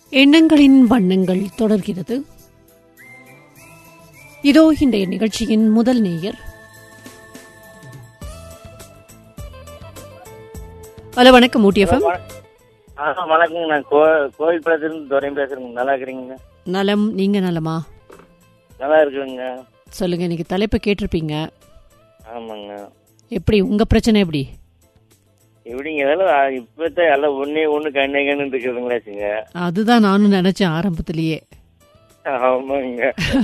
எண்ணங்களின் வண்ணங்கள் தொடர்கிறது இதோ இன்றைய நிகழ்ச்சியின் முதல் நேயர் ஹலோ வணக்கம் ஊட்டியஃபம் ஆ வணக்கங்க நான் கோ கோவில் படத்துலேருந்து துரையும் பேசுறேங்க நல்லா இருக்கிறீங்க நலம் நீங்க நலமா நல்லா இருக்குதுங்க சொல்லுங்க இன்னைக்கு தலைப்பு கேட்டிருப்பீங்க ஆமாங்க எப்படி உங்க பிரச்சனை எப்படி எப்படிங்க இதெல்லாம் இப்போத்தான் எல்லாம் ஒன்றே ஒன்று கண்ணே கண்ணு இருக்குதுங்களாச்சுங்க அதுதான் நானும் நினைச்சேன் ஆரம்பத்திலேயே ஆமாங்க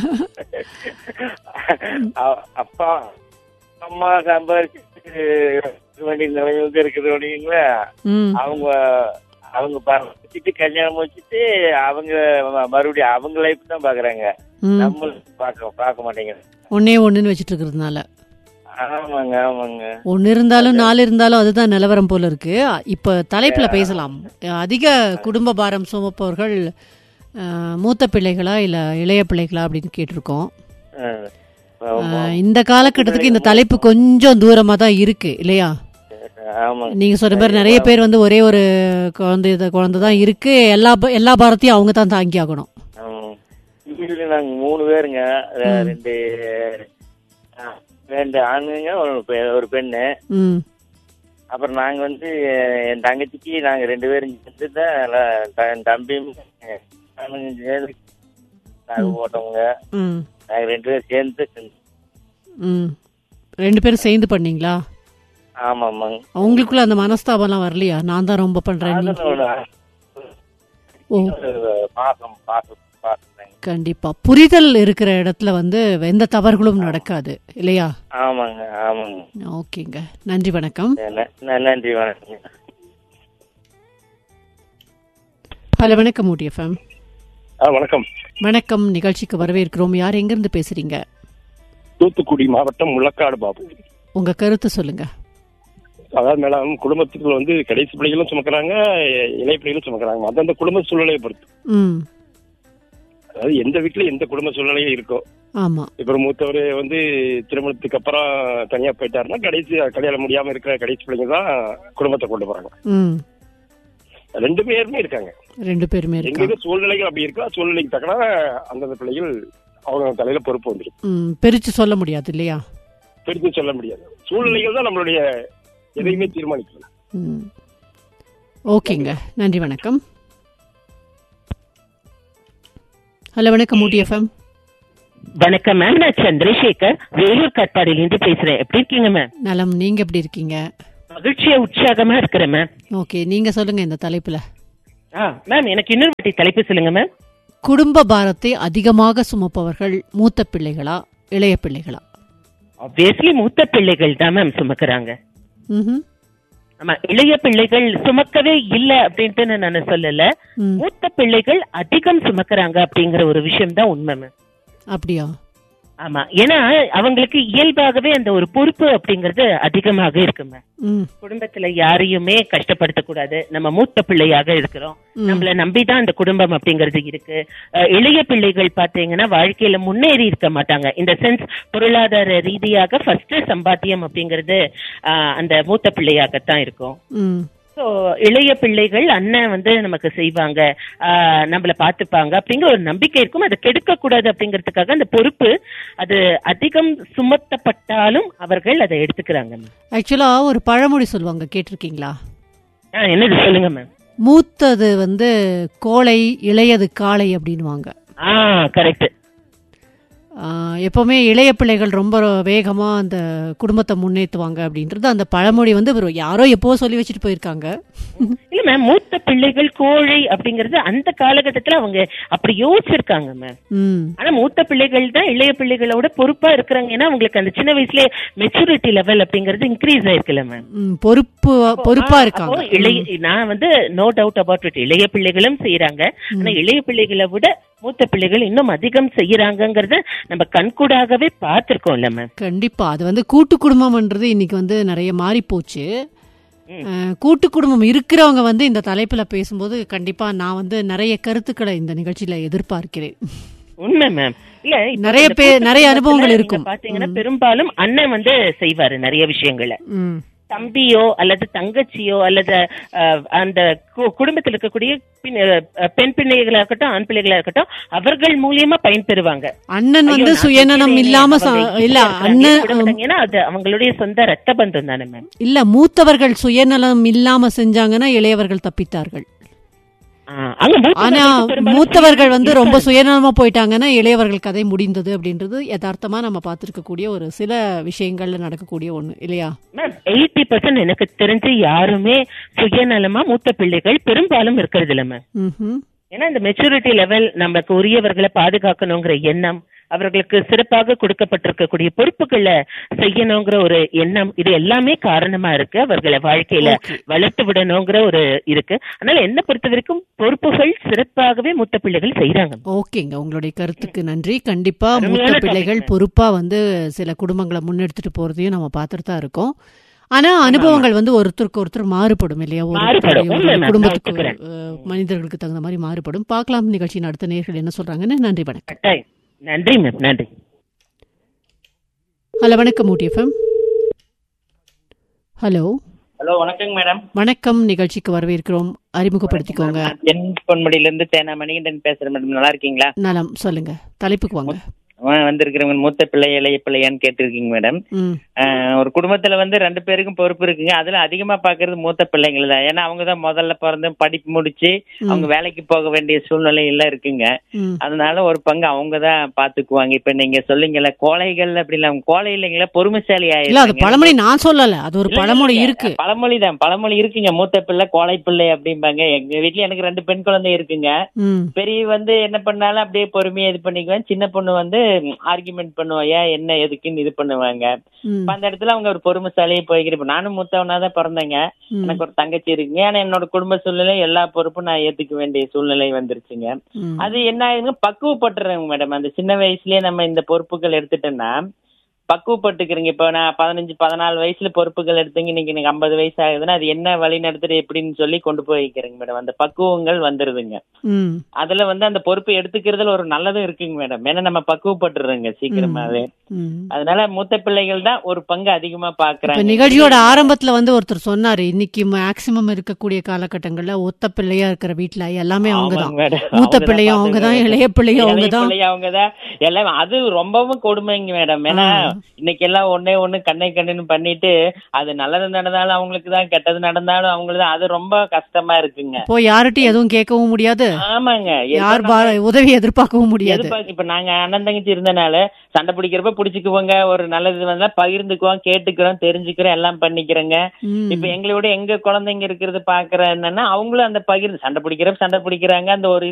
அ- அப்பா அம்மா சம்பாரிச்சு வேண்டிய நிலைமைக்கு இருக்குது அப்படிங்களா ம் அவங்க அவங்க ப- வச்சுட்டு கல்யாணம் வச்சுட்டு அவங்க ம- மறுபடியும் அவங்க லைஃப் தான் பாக்குறாங்க ம் நம்ம பார்க்க பார்க்க மாட்டேங்கிறாங்க ஒன்னே ஒண்ணுன்னு வச்சிட்டு இருக்கிறதுனால ஆமாங்க ஆமாங்க ஒன்னு இருந்தாலும் நாலு இருந்தாலும் அதுதான் நிலவரம் போல இருக்கு இப்ப தலைப்புல பேசலாம் அதிக குடும்ப பாரம் சுமப்பவர்கள் அஹ், மூத்த பிள்ளைகளா இல்ல இளைய பிள்ளைகளா அப்படின்னு கேட்டிருக்கோம் ஆ. ஆமா. அஹ், இந்த காலகட்டத்துக்கு இந்த தலைப்பு கொஞ்சம் தூரமா தான் இருக்கு இல்லையா ஆமாங்க நீங்க சொன்ன மாதிரி நிறைய பேர் வந்து ஒரே ஒரு குழந்தை குழந்தை தான் இருக்கு எல்லா ப- எல்லா பாரத்தையும் அவங்க தான் தாங்கி ஆகணும் ஆமாங்க. வீட்டுல நாங்க மூணு பேருங்க அஹ் ரெண்டு ஆ, ரெண்டு ஆணுங்க ஒரு பெ- ஒரு பெண்ணு ம் அப்புறம் நாங்க வந்து என் தங்கச்சிக்கு நாங்க ரெண்டு பேரும் சேர்ந்து தான் எல்லாம் த- என் தம்பியும் நானும் சேர்ந்து நாங்க போட்டோங்க ம் நாங்க ரெண்டு பேரும் சேர்ந்து ம் ரெண்டு பேரும் சேர்ந்து பண்ணீங்களா ஆமா ஆமாங்க அவங்களுக்குள்ள அந்த மனஸ்தாபம்லாம் வரலையா நான் தான் ரொம்ப பண்றேன் நீ அதனால ஓ ஒரு பாசம் பாசம் பாசம் கண்டிப்பா புரிதல் இருக்கிற இடத்துல வந்து எந்த தவறுகளும் நடக்காது இல்லையா ஆமாங்க ஆமாங்க ஓகேங்க நன்றி வணக்கம் ந- ந- நன்றி வணக்கங்க ஹலோ வணக்கம் ஊட்டி எஃப்எம் ஆ வணக்கம் வணக்கம் நிகழ்ச்சிக்கு வரவேற்கிறோம் யார் எங்கிருந்து பேசுறீங்க தூத்துக்குடி மாவட்டம் முள்ளக்காடு பாபு உங்க கருத்து சொல்லுங்க அதாவது மேடம் குடும்பத்துக்குள்ள வந்து கடைசி பிள்ளைகளும் சுமக்கிறாங்க இளைய பிள்ளைகளும் சுமக்கிறாங்க அந்தந்த குடும்ப சூழ்நிலையை பொறுத்து ம் அதாவது எந்த வீட்டுல எந்த குடும்ப சூழ்நிலையும் இருக்கோ ஆமா இப்ப ஒரு மூத்தவர் வந்து திருமணத்துக்கு அப்புறம் தனியா போயிட்டாருன்னா கடைசி கல்யாணம் முடியாம இருக்கிற கடைசி பிள்ளைங்க தான் குடும்பத்தை கொண்டு போறாங்க ம் ரெண்டு பேருமே இருக்காங்க ரெண்டு பேருமே எங்க இருக்காங்க இது சூழ்நிலைகள் அப்படி இருக்கா சூழ்நிலைக்கு தக்கன அந்தந்த பிள்ளைகள் அவங்க தலையில பொறுப்பு வந்துடும் ம் பிரிச்சு சொல்ல முடியாது இல்லையா பிரித்து சொல்ல முடியாது சூழ்நிலைகள் தான் நம்மளுடைய எதையுமே தீர்மானிக்கலாம் ம் ஓகேங்க நன்றி வணக்கம் ஹலோ வணக்கம் ஊட்டி எஃப்எம் வணக்கம் மேம் நான் சந்திரசேகர் வேலூர் கட்பாடியிலிருந்து பேசுறேன் எப்படி இருக்கீங்க மேம் நலம் நீங்க எப்படி இருக்கீங்க மகிழ்ச்சியா உற்சாகமா இருக்கிறேன் மேம் ஓகே நீங்க சொல்லுங்க இந்த தலைப்புல ஆ மேம் எனக்கு இன்னொரு வாட்டி தலைப்பு சொல்லுங்க மேம் குடும்ப பாரத்தை அதிகமாக சுமப்பவர்கள் மூத்த பிள்ளைகளா இளைய பிள்ளைகளா ஆப்வியஸ்லி மூத்த பிள்ளைகள் தான் மேம் சுமக்குறாங்க ம்ஹும். ஆமா இளைய பிள்ளைகள் சுமக்கவே இல்ல அப்படின்ட்டு நான் சொல்லல ம் மூத்த பிள்ளைகள் அதிகம் சுமக்குறாங்க அப்படிங்கிற ஒரு விஷயம் தான் உண்மை மேம் அப்படியா ஆமா ஏன்னா அவங்களுக்கு இயல்பாகவே அந்த ஒரு பொறுப்பு அப்படிங்கறது அதிகமாக இருக்கு மேம் ம் குடும்பத்துல யாரையுமே கஷ்டப்படுத்த கூடாது நம்ம மூத்த பிள்ளையாக இருக்கிறோம் ம். நம்மள நம்பிதான் அந்த குடும்பம் அப்படிங்கிறது இருக்கு அஹ் இளைய பிள்ளைகள் பாத்தீங்கன்னா வாழ்க்கையில முன்னேறி இருக்க மாட்டாங்க இந்த சென்ஸ் பொருளாதார ரீதியாக ஃபர்ஸ்ட் சம்பாத்தியம் அப்படிங்கிறது அஹ், அந்த மூத்த பிள்ளையாகத்தான் இருக்கும் ம் ஸோ இளைய பிள்ளைகள் அண்ணன் வந்து நமக்கு செய்வாங்க ஆஹ் நம்மள பார்த்துப்பாங்க அப்படிங்கிற ஒரு நம்பிக்கை இருக்கும் அதை கெடுக்க கூடாது அப்படிங்கிறதுக்காக அந்த பொறுப்பு அது அதிகம் சுமத்தப்பட்டாலும் அவர்கள் அதை எடுத்துக்கிறாங்க ஆக்சுவலா ஒரு பழமொழி சொல்லுவாங்க கேட்டிருக்கீங்களா ஆஹ் என்னது சொல்லுங்க மேம் மூத்தது வந்து கோழை இளையது காளை அப்படின்வாங்க ஆ கரெக்ட் ஆஹ் எப்பவுமே இளைய பிள்ளைகள் ரொம்ப வேகமா அந்த குடும்பத்தை முன்னேற்றுவாங்க அப்படின்றது அந்த பழமொழி வந்து ஒரு யாரோ எப்போ சொல்லி வச்சுட்டு போயிருக்காங்க இல்ல மேம் மூத்த பிள்ளைகள் கோழை அப்படிங்கறது அந்த காலகட்டத்துல அவங்க அப்படி யோசிச்சிருக்காங்க மேம் ம் ஆனா மூத்த பிள்ளைகள் தான் இளைய பிள்ளைகளோட பொறுப்பா இருக்கிறாங்க ஏன்னா அவங்களுக்கு அந்த சின்ன வயசுலயே மெச்சூரிட்டி லெவல் அப்படிங்கிறது இன்க்ரீஸ் ஆயிருக்குல்ல மேம் ம், பொறுப்பு பொறுப்பா அப்போ இருக்காங்க இளைய நான் வந்து நோ டவுட் அபவுட் இட் இளைய பிள்ளைகளும் செய்யறாங்க ஆனா இளைய பிள்ளைகளை விட மூத்த பிள்ளைகள் இன்னும் அதிகம் செய்யறாங்கங்கறத நம்ம கண்கூடாகவே பார்த்திருக்கோம்ல மேம் கண்டிப்பா அது வந்து கூட்டு குடும்பம்ன்றது இன்னைக்கு வந்து நிறைய மாறி போச்சு அஹ், கூட்டு குடும்பம் இருக்கிறவங்க வந்து இந்த தலைப்புல பேசும்போது கண்டிப்பா நான் வந்து நிறைய கருத்துக்களை இந்த நிகழ்ச்சியில எதிர்பார்க்கிறேன் உண்மை மேம் இல்ல இப்ப நிறைய இந்த பேர் கூட்டு நிறைய குடும்பத்துல அனுபவங்கள் நீங்க இருக்கும். பாத்தீங்கன்னா பெரும்பாலும் அண்ணன் வந்து செய்வாரு நிறைய விஷயங்களை ம் தம்பியோ அல்லது தங்கச்சியோ அல்லது அஹ், அந்த கு- குடும்பத்தில் இருக்கக்கூடிய பின்- அஹ், பெண் பிள்ளைகளா இருக்கட்டும் ஆண் பிள்ளைகளா இருக்கட்டும் அவர்கள் மூலியமா பயன்பெறுவாங்க அண்ணன் வந்து ஐயோ, நான் சுயநலம் கேட்கிறேனே, இல்லாம ச- அவங்க இல்ல இப்படி இருக்காங்க, அண்ணன் இப்படி இருக்காங்க. ஏன்னா அது அவங்களுடைய சொந்த ரத்த பந்தம் தானே மேம் இல்ல மூத்தவர்கள் சுயநலம் இல்லாம செஞ்சாங்கன்னா இளையவர்கள் தப்பித்தார்கள் அங்க ஆனா மூத்தவர்களுக்கு பெரும்பாலும் மூத்தவர்கள் வந்து ரொம்ப இருக்காது. சுயநலமா போயிட்டாங்கன்னா இளையவர்கள் கதை முடிந்தது அப்படின்றது யதார்த்தமா நம்ம பார்த்திருக்கக்கூடிய ஒரு சில விஷயங்கள்ல நடக்கக்கூடிய ஒண்ணு இல்லையா மேம் எயிட்டி பர்சன்ட் எனக்கு தெரிஞ்சு யாருமே சுயநலமா மூத்த பிள்ளைகள் பெரும்பாலும் இருக்கிறது இல்ல மேம் ம்ஹும். ஏன்னா இந்த மெச்சூரிட்டி லெவல் நமக்கு உரியவர்களை பாதுகாக்கணுங்கிற எண்ணம் அவர்களுக்கு சிறப்பாக கொடுக்கப்பட்டிருக்கக்கூடிய பொறுப்புகளை செய்யணுங்கிற ஒரு எண்ணம் இது எல்லாமே காரணமா இருக்கு அவர்களை வாழ்க்கையில Okay. வளர்த்து விடணுங்கிற ஒரு இருக்கு அதனால என்ன பொறுத்த வரைக்கும் பொறுப்புகள் சிறப்பாகவே மூத்த பிள்ளைகள் செய்யறாங்க ஓகேங்க உங்களுடைய கருத்துக்கு நன்றி கண்டிப்பா அருமையான மூத்த topic, பிள்ளைகள் ma'am. பொறுப்பா வந்து சில குடும்பங்களை முன்னெடுத்துட்டு போறதையும் நம்ம பார்த்துட்டு தான் இருக்கோம் ஆனா அனுபவங்கள் வந்து ஒருத்தருக்கு ஒருத்தர் மாறுபடும் இல்லையா ஒரு மாறுபடும். ஒரு உண்மை, ma'am. நான் குடும்பத்துக்கு ஒத்துக்கிறேன். அஹ், மனிதர்களுக்கு தகுந்த மாதிரி மாறுபடும் பார்க்கலாம் நிகழ்ச்சியின் அடுத்த நேர்கள் என்ன சொல்றாங்கன்னு நன்றி வணக்கம் கட்டாயம் நன்றி மேம் நன்றி ஹலோ வணக்கம் ஊட்டி எஃப்எம் ஹலோ ஹலோ வணக்கங்க மேடம் வணக்கம் நிகழ்ச்சிக்கு வரவேற்கிறோம் அறிமுகப்படுத்திக்கோங்க என் பொன்முடியில இருந்து தேனா மணிகண்டன் பேசுறேன் மேடம் நல்லா இருக்கீங்களா நலம் சொல்லுங்க தலைப்புக்கு வாங்க வந்திருக்கிறவங்க மூத்த பிள்ளை இளைய பிள்ளையான்னு கேட்டிருக்கீங்க மேடம் ம் ஆஹ் ஒரு குடும்பத்துல வந்து ரெண்டு பேருக்கும் பொறுப்பு இருக்குங்க அதுல அதிகமா பாக்குறது மூத்த பிள்ளைங்கள் தான் ஏன்னா அவங்க தான் முதல்ல பிறந்து படிப்பு முடிச்சு அவங்க வேலைக்கு போக வேண்டிய சூழ்நிலை எல்லாம் இருக்குங்க ம் அதனால ஒரு பங்கு அவங்க தான் பாத்துக்குவாங்க இப்ப நீங்க சொல்லுங்கல்ல கோழைகள் அப்படி இல்ல அவங்க கோழை இல்லைங்களா பொறுமைசாலி இல்ல அது பழமொழி நான் சொல்லல அது ஒரு பழமொழி இருக்கு பழமொழி தான் பழமொழி இருக்குங்க மூத்த பிள்ளை கோழை பிள்ளை அப்படிம்பாங்க எங்க வீட்ல எனக்கு ரெண்டு பெண் குழந்தை இருக்குங்க ம் பெரிய வந்து என்ன பண்ணாலும் அப்படியே பொறுமையா இது பண்ணிக்குவேன் சின்ன பொண்ணு வந்து ஆர்குமெண்ட் பண்ணுவா ஏன் என்ன எதுக்குன்னு இது பண்ணுவாங்க ம் இப்ப அந்த இடத்துல அவங்க ஒரு பொறுமைசாலியே போய்க்கிறேன் இப்ப நானும் மூத்தவனா தான் பிறந்தேங்க ம். எனக்கு ஒரு தங்கச்சி இருக்குங்க ஆனா என்னோட குடும்ப சூழ்நிலை எல்லா பொறுப்பும் நான் ஏத்துக்க வேண்டிய சூழ்நிலை வந்துருச்சுங்க ம். அது என்ன ஆகுதுங்க பக்குவப்பட்டுறேங்க மேடம் அந்த சின்ன வயசுலயே நம்ம இந்த பொறுப்புகள் எடுத்துட்டோம்னா பக்குவப்பட்டுக்கிறீங்க இப்போ நான் பதினஞ்சு பதினாலு வயசுல பொறுப்புகள் எடுத்தீங்க இன்னைக்கு எனக்கு ஐம்பது வயசு ஆகுதுன்னா அது என்ன வழி நடத்துறது எப்படின்னு சொல்லி கொண்டு போய்க்கிறேங்க மேடம் அந்த பக்குவங்கள் வந்துருதுங்க ம் அதுல வந்து அந்த பொறுப்பு எடுத்துக்கிறதுல ஒரு நல்லதும் இருக்குங்க மேடம் ஏன்னா நம்ம பக்குவப்பட்டுறோங்க சீக்கிரமாவே ம் அதனால மூத்த பிள்ளைகள் தான் ஒரு பங்கு அதிகமா இப்ப பாக்குறாங்க நிகழ்ச்சியோட ஆரம்பத்துல வந்து ஒருத்தர் சொன்னாரு இன்னைக்கு மேக்சிமம் இருக்கக்கூடிய காலகட்டங்கள்ல ஒத்த பிள்ளையா இருக்கிற வீட்ல எல்லாமே அவங்கதான் ஆமாங்க மேடம். மூத்த அவங்கதான் பிள்ளையும் அவங்கதான் பாத்துக்கிறாங்க. இளைய பிள்ளையும் இளைய அவங்கதான் பிள்ளையும் அவங்கதான் எல்லாம் அது ரொம்பவும் கொடுமைங்க மேடம் ஏன்னா ஆ. இன்னைக்கு எல்லாம் ஒண்ணே ஒண்ணு கண்ணை கண்ணுன்னு பண்ணிட்டு அது நல்லது நடந்தாலும் அவங்களுக்கு தான் கெட்டது நடந்தாலும் அவங்களுக்கு தான் அது ரொம்ப கஷ்டமா இருக்குங்க இப்போ யார்கிட்டயும் எதுவும் கேட்கவும் முடியாது ஆமாங்க யார் எதுவும் பா- உதவி எதிர்பார்க்கவும் முடியாது எதிர்பார்க்க- இப்ப நாங்க அண்ணன் தங்கச்சி இருந்தனால சண்டை பிடிக்கிறப்ப பிடிச்சிக்குவோங்க ஒரு நல்லது வந்தா பகிர்ந்துக்குவோம் கேட்டுக்கிறோம் தெரிஞ்சுக்கிறோம் எல்லாம் பண்ணிக்கிறோங்க ம். இப்ப எங்களோட எங்க குழந்தைங்க இருக்கிறது பாக்குற என்னன்னா அவங்களும் அந்த பகிர்ந்து சண்டை பிடிக்கிறப்ப சண்டை பிடிக்கிறாங்க அந்த ஒரு